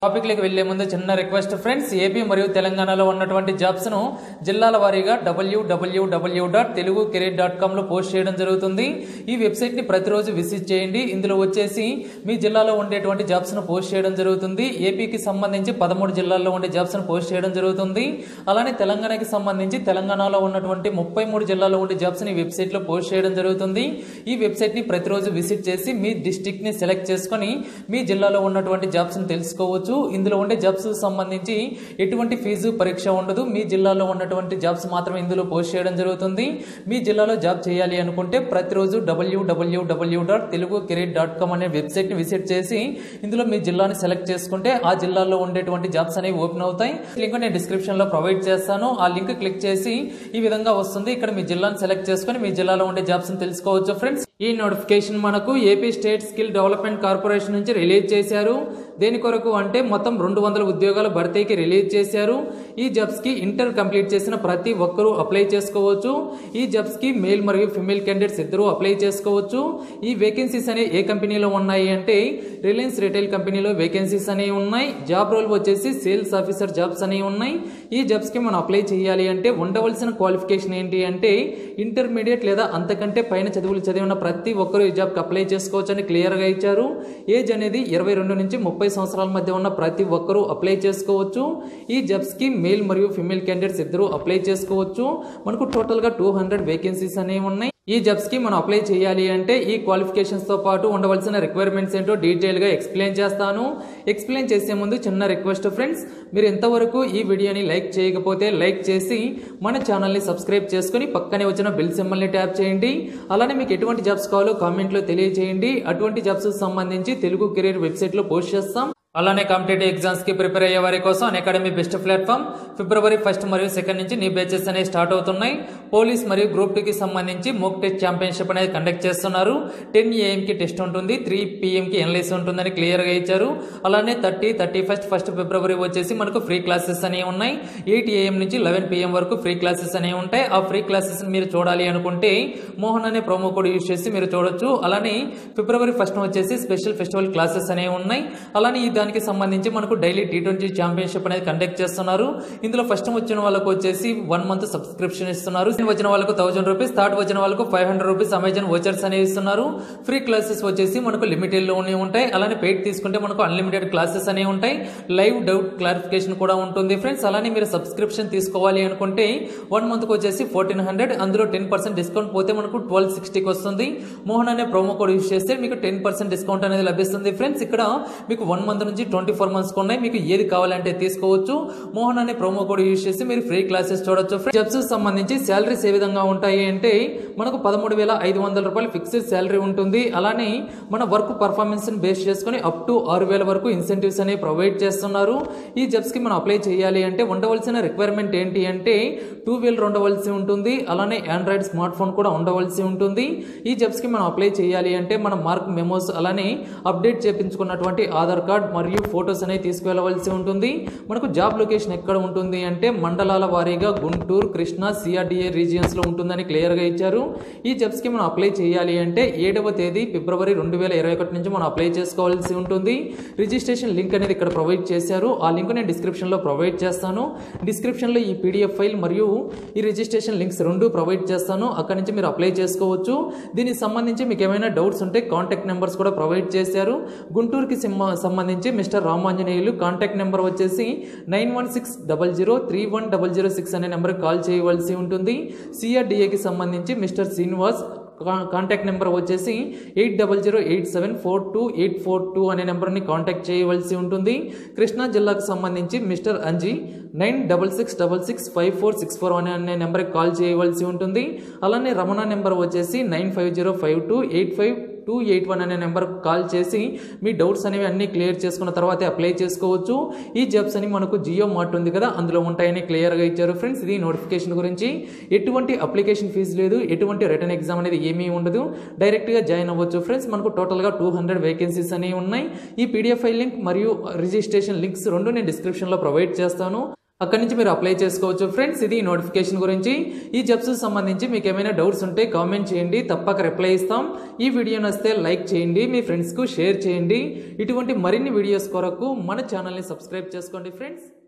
topic లకు వెళ్లే ముందు చిన్న రిక్వెస్ట్ ఫ్రెండ్స్ ఏపీ మరియు తెలంగాణలో ఉన్నటువంటి జాబ్స్ ను జిల్లాల వారీగా W W W dot Telugu career dot com లో పోస్ట్ చేయడం జరుగుతుంది ఈ వెబ్సైట్ ని ప్రతిరోజు విజిట్ చేయండి ఇందులో వచ్చేసి మీ జిల్లాలో ఉండేటువంటి జాబ్స్ ను పోస్ట్ చేయడం జరుగుతుంది ఏపీకి సంబంధించి పదమూడు జిల్లాల్లో ఉండే జాబ్స్ ను పోస్ట్ చేయడం జరుగుతుంది అలానే తెలంగాణకి సంబంధించి తెలంగాణలో ఉన్నటువంటి ముప్పై మూడు జిల్లాలో ఉండే జాబ్స్ ని వెబ్సైట్ లో పోస్ట్ చేయడం జరుగుతుంది ఈ వెబ్సైట్ ని ప్రతిరోజు విజిట్ చేసి మీ డిస్టిక్ ని సెలెక్ట్ చేసుకొని మీ జిల్లాలో ఉన్నటువంటి జాబ్స్ ని తెలుసుకోవచ్చు ఇందులో ఉండే జాబ్స్ సంబంధించి ఎటువంటి ఫీజు పరీక్ష ఉండదు మీ జిల్లాలో ఉన్నటువంటి జాబ్స్ మాత్రమే ఇందులో పోస్ట్ చేయడం జరుగుతుంది మీ జిల్లాలో జాబ్ చేయాలి అనుకుంటే ప్రతిరోజు W W W dot Telugu career dot com అనే వెబ్సైట్ ని విజిట్ చేసి ఇందులో మీ జిల్లాని సెలెక్ట్ చేసుకుంటే ఆ జిల్లాలో ఉండేటువంటి జాబ్స్ అనేవి ఓపెన్ అవుతాయి లింక్ నేను డిస్క్రిప్షన్ లో ప్రొవైడ్ చేస్తాను ఆ లింక్ క్లిక్ చేసి ఈ విధంగా వస్తుంది ఇక్కడ మీ జిల్లాని సెలెక్ట్ చేసుకొని మీ జిల్లాలో ఉండే జాబ్స్ ని తెలుసుకోవచ్చు ఫ్రెండ్స్ ఈ నోటిఫికేషన్ మనకు AP state skill development corporation నుంచి రిలీజ్ చేశారు దేని కొరకు అంటే మొత్తం రెండు వందల ఉద్యోగాల భర్తీకి రిలీజ్ చేశారు ఈ జాబ్స్ కి ఇంటర్ కంప్లీట్ చేసిన ప్రతి ఒక్కరూ అప్లై చేసుకోవచ్చు ఈ జాబ్స్ కి మేల్ మరియు ఫిమేల్ క్యాండిడేట్స్ ఇద్దరు అప్లై చేసుకోవచ్చు ఈ వేకెన్సీస్ అనేవి ఏ కంపెనీలో ఉన్నాయి అంటే రిలయన్స్ రిటైల్ కంపెనీలో వేకెన్సీస్ అనేవి ఉన్నాయి జాబ్ రోల్ వచ్చేసి సేల్స్ ఆఫీసర్ జాబ్స్ అనేవి ఉన్నాయి ఈ జాబ్స్ కి మనం అప్లై చేయాలి అంటే ఉండవలసిన క్వాలిఫికేషన్ ఏంటి అంటే ఇంటర్మీడియట్ లేదా అంతకంటే పైన చదువులు చదివిన ప్రతి ఒక్కరూ ఈ జాబ్కి అప్లై చేసుకోవచ్చు అని క్లియర్గా ఇచ్చారు ఏజ్ అనేది ఇరవై రెండు నుంచి ముప్పై సంవత్సరాల మధ్య ఉన్న ప్రతి ఒక్కరూ అప్లై చేసుకోవచ్చు ఈ జాబ్స్కి మేల్ మరియు ఫిమేల్ క్యాండిడేట్స్ ఇద్దరు అప్లై చేసుకోవచ్చు మనకు టోటల్గా టూ హండ్రెడ్ వేకెన్సీస్ అనేవి ఉన్నాయి ఈ జాబ్స్ కి మనం అప్లై చేయాలి అంటే ఈ క్వాలిఫికేషన్స్ తో పాటు ఉండవలసిన రిక్వైర్మెంట్స్ ఏంటో డీటెయిల్ గా ఎక్స్ప్లెయిన్ చేస్తాను ఎక్స్ప్లెయిన్ చేసే ముందు చిన్న రిక్వెస్ట్ ఫ్రెండ్స్ మీరు ఎంతవరకు ఈ వీడియోని లైక్ చేయకపోతే లైక్ చేసి మన ఛానల్ని సబ్స్క్రైబ్ చేసుకుని పక్కనే వచ్చిన బెల్ సింబల్ని ట్యాప్ చేయండి అలానే మీకు ఎటువంటి జాబ్స్ కావాలో కామెంట్లో తెలియజేయండి అటువంటి జాబ్స్ సంబంధించి తెలుగు కెరీర్ వెబ్సైట్లో పోస్ట్ చేస్తాం అలానే కాంపిటేటివ్ ఎగ్జామ్స్ కి ప్రిపేర్ అయ్యే వారి కోసం Unacademy best platform February first మరియు సెకండ్ నుంచి నీ బ్యాచెస్ అనేవి స్టార్ట్ అవుతున్నాయి పోలీస్ మరియు గ్రూప్ టూ కి సంబంధించి మోక్ టెస్ట్ ఛాంపియన్షిప్ అనేది కండక్ట్ చేస్తున్నారు టెన్ ఏఎం కి టెస్ట్ ఉంటుంది త్రీ పిఎం కి ఎన్లైస్ ఉంటుందని క్లియర్ గా ఇచ్చారు అలానే thirty thirty first first February వచ్చేసి మనకు ఫ్రీ క్లాసెస్ అనేవి ఉన్నాయి ఎయిట్ ఏఎం నుంచి లెవెన్ పిఎం వరకు ఫ్రీ క్లాసెస్ అనేవి ఉంటాయి ఆ ఫ్రీ క్లాసెస్ మీరు చూడాలి అనుకుంటే మోహన్ అనే ప్రోమో కోడ్ యూస్ చేసి మీరు చూడొచ్చు అలానే ఫిబ్రవరి ఫస్ట్ వచ్చేసి స్పెషల్ ఫెస్టివల్ క్లాసెస్ అనేవి ఉన్నాయి అలానే ఈ దానికి సంబంధించి మనకు డైలీ టీ ట్వంటీ ఛాంపియన్షిప్ అనేది కండక్ట్ చేస్తున్నారు ఇందులో ఫస్ట్ వచ్చిన వాళ్ళకు వచ్చేసి వన్ మంత్ సబ్స్క్రిప్షన్ ఇస్తున్నారు సెకండ్ వచ్చిన వాళ్ళకు థౌసండ్ రూపీస్ థర్డ్ వచ్చిన వాళ్ళకు five hundred rupees Amazon vouchers అనేవి ఇస్తున్నారు ఫ్రీ క్లాసెస్ వచ్చేసి మనకు లిమిటెడ్ లో ఉంటాయి అలానే పెయిడ్ తీసుకుంటే మనకు అన్లిమిటెడ్ క్లాసెస్ అనేవి ఉంటాయి లైవ్ డౌట్ క్లారిఫికేషన్ కూడా ఉంటుంది ఫ్రెండ్స్ అలానే మీరు సబ్స్క్రిప్షన్ తీసుకోవాలి అనుకుంటే వన్ మంత్ వచ్చేసి ఫోర్టీన్ హండ్రెడ్ అందులో టెన్ పర్సెంట్ డిస్కౌంట్ పోతే మనకు ట్వెల్వ్ సిక్స్టీకి వస్తుంది మోహన్ అనే ప్రోమో కోడ్ యూస్ చేస్తే మీకు టెన్ పర్సెంట్ డిస్కౌంట్ అనేది లభిస్తుంది ఫ్రెండ్స్ ఇక్కడ మీకు వన్ మంత్ నుంచి ట్వంటీ ఫోర్ మంత్స్ ఉన్నాయి మీకు ఏది కావాలంటే తీసుకోవచ్చు మోహన్ అనే ప్రోమో కోడ్ యూస్ చేసి మీరు ఫ్రీ క్లాసెస్ చూడొచ్చు జాబ్స్ సంబంధించి శాలరీస్ ఏ విధంగా ఉంటాయి అంటే మనకు పదమూడు వేల ఐదు వందల రూపాయలు ఫిక్స్డ్ శాలరీ ఉంటుంది అలానే మన వర్క్ పర్ఫార్మెన్స్ బేస్ చేసుకుని అప్ టు ఆరు వేల వరకు ఇన్సెంటివ్స్ అనేవి ప్రొవైడ్ చేస్తున్నారు ఈ జాబ్స్ కి మనం అప్లై చేయాలి అంటే ఉండవలసిన రిక్వైర్మెంట్ ఏంటి అంటే టూ వీలర్ ఉండవలసి ఉంటుంది అలానే ఆండ్రాయిడ్ స్మార్ట్ ఫోన్ కూడా ఉండవలసి ఉంటుంది ఈ జాబ్స్ కి మనం అప్లై చేయాలి అంటే మన మార్క్ మెమోస్ అలానే అప్డేట్ చేపించుకున్నటువంటి ఆధార్ కార్డ్ మరియు ఫొటోస్ అనేవి తీసుకువెళ్ళవలసి ఉంటుంది మనకు జాబ్ లొకేషన్ ఎక్కడ ఉంటుంది అంటే మండలాల వారీగా గుంటూరు కృష్ణా సిఆర్డిఏ రీజియన్స్ లో ఉంటుందని క్లియర్ గా ఇచ్చారు ఈ జాబ్స్ కి మనం అప్లై చేయాలి అంటే ఏడవ తేదీ ఫిబ్రవరి రెండు వేల ఇరవై ఒకటి నుంచి మనం అప్లై చేసుకోవాల్సి ఉంటుంది రిజిస్ట్రేషన్ లింక్ అనేది ఇక్కడ ప్రొవైడ్ చేశారు ఆ లింక్ నేను డిస్క్రిప్షన్ లో ప్రొవైడ్ చేస్తాను డిస్క్రిప్షన్ లో ఈ పీడిఎఫ్ ఫైల్ మరియు ఈ రిజిస్ట్రేషన్ లింక్స్ రెండు ప్రొవైడ్ చేస్తాను అక్కడ నుంచి మీరు అప్లై చేసుకోవచ్చు దీనికి సంబంధించి మీకు ఏమైనా డౌట్స్ ఉంటే కాంటాక్ట్ నెంబర్స్ కూడా ప్రొవైడ్ చేశారు గుంటూరుకి సంబంధించి మిస్టర్ రామాంజనేయులు కాంటాక్ట్ నెంబర్ వచ్చేసి nine one six double zero three one double zero six అనే నెంబర్కి కాల్ చేయవలసి ఉంటుంది సిఆర్డిఏకి సంబంధించి మిస్టర్ శ్రీనివాస్ కాంటాక్ట్ నెంబర్ వచ్చేసి eight double zero eight seven four two eight four two అనే నెంబర్ని కాంటాక్ట్ చేయవలసి ఉంటుంది కృష్ణా జిల్లాకు సంబంధించి mister Anji nine double six double six five four six four అనే అనే నెంబర్కి కాల్ చేయవలసి ఉంటుంది అలానే రమణ నెంబర్ వచ్చేసి nine five zero five two eight five two eight one అనే నెంబర్కి కాల్ చేసి మీ డౌట్స్ అనేవి అన్నీ క్లియర్ చేసుకున్న తర్వాతే అప్లై చేసుకోవచ్చు ఈ జాబ్స్ అని మనకు జియో మార్ట్ ఉంది కదా అందులో ఉంటాయని క్లియర్గా ఇచ్చారు ఫ్రెండ్స్ ఇది నోటిఫికేషన్ గురించి ఎటువంటి అప్లికేషన్ ఫీజు లేదు ఎటువంటి రిటర్న్ ఎగ్జామ్ అనేది ఏమీ ఉండదు డైరెక్ట్గా జాయిన్ అవ్వచ్చు ఫ్రెండ్స్ మనకు టోటల్గా టూ హండ్రెడ్ వేకెన్సీస్ అనేవి ఉన్నాయి ఈ పీడిఎఫ్ ఫైల్ లింక్ మరియు రిజిస్ట్రేషన్ లింక్స్ రెండు నేను డిస్క్రిప్షన్లో ప్రొవైడ్ చేస్తాను అక్కడి నుంచి మీరు అప్లై చేసుకోవచ్చు ఫ్రెండ్స్ ఇది ఈ నోటిఫికేషన్ గురించి ఈ జాబ్స్ సంబంధించి మీకు ఏమైనా డౌట్స్ ఉంటే కామెంట్ చేయండి తప్పక రిప్లై ఇస్తాం ఈ వీడియో నచ్చితే లైక్ చేయండి మీ ఫ్రెండ్స్కు షేర్ చేయండి ఇటువంటి మరిన్ని వీడియోస్ కొరకు మన ఛానల్ని సబ్స్క్రైబ్ చేసుకోండి ఫ్రెండ్స్